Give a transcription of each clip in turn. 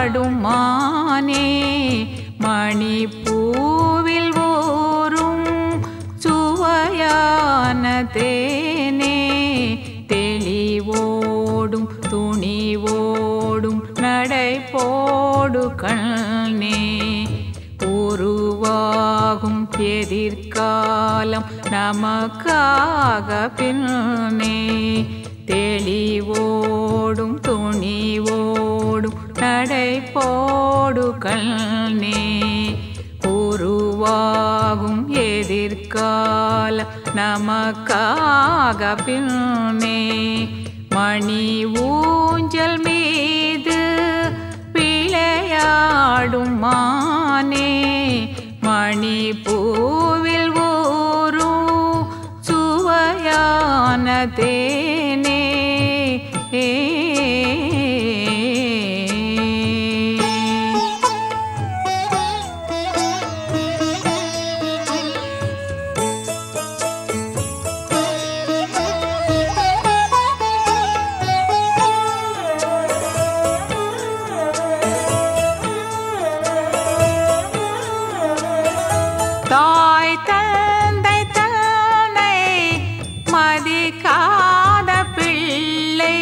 விளையாடும் மானே மணிப்பூவில் ஊரும் சுவையான தேனே தெளிவோடும் துணிவோடும் நடை போடு கண்ணே உருவாகும் எதிர்காலம் நமக்காக பின்னே தெளிவோடும் துணிவோடும் நடை போடு கண்ணே உருவாகும் எதிர்காலம் நமக்காக பின்னே மணி ஊஞ்சல் மீது விளையாடும் மானே மணி பூவில் ஊரும் சுவையான தேனே தாய் தந்தை தன்னை மதிக்காத பிள்ளை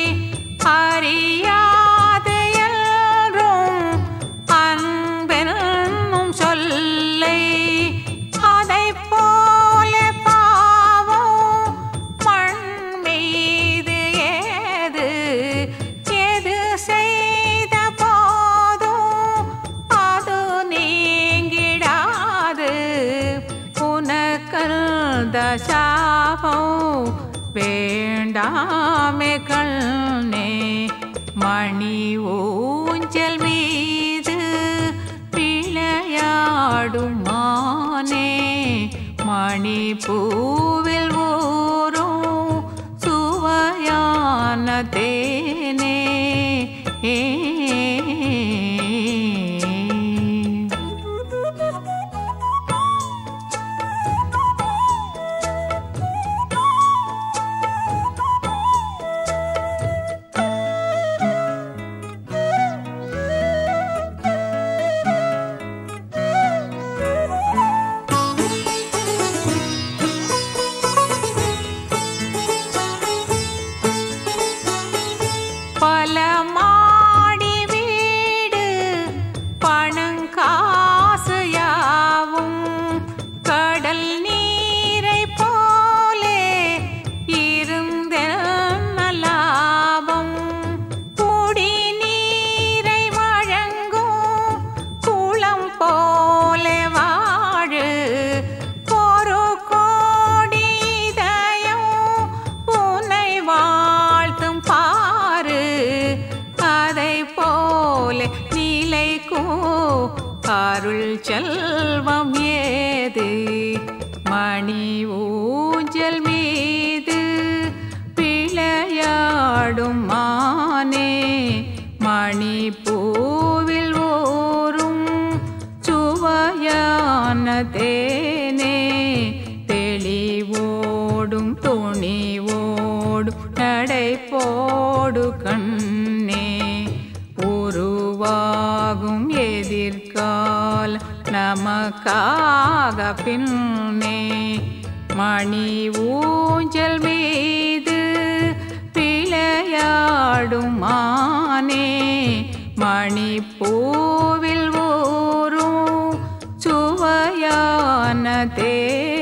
அறியாது என்றும் அன்பென்னும் சொல்லை அதைப் போல பாவம் மண் மீது ஏது எது செய்த போதும் அது நீங்கிடாது உனக்கந்த சாபம் வேண்டாமே கண்ணே மணி ஊஞ்சல் மீது விளையாடும் மானே மணி பூவில் ஊரும் சுவையான தேனே பல மாடி வீடு பணங்காசு யாவும் கடல் நீரை போலே இருந்தென்ன லாபம் குடி நீரை வழங்கும் குளம் போலே வாழு ஒரு கோடி இதயம் உன்னை வாழ்த்தும் பாரு அதை போல நிலைக்கும் அருள் செல்வம் ஏது மணி ஊஞ்சல் மீது விளையாடும் மானே மணி பூவில் ஊரும் சுவையான தேனே தெளிவோடும் துணிவோடும் நடை போடு கண்ணே உருவாகும் எதிர்கால நமக்காக பின்னே மணி ஊஞ்சல் மீது விளையாடும் மானே மணி பூவில் ஊரும் சுவையான தே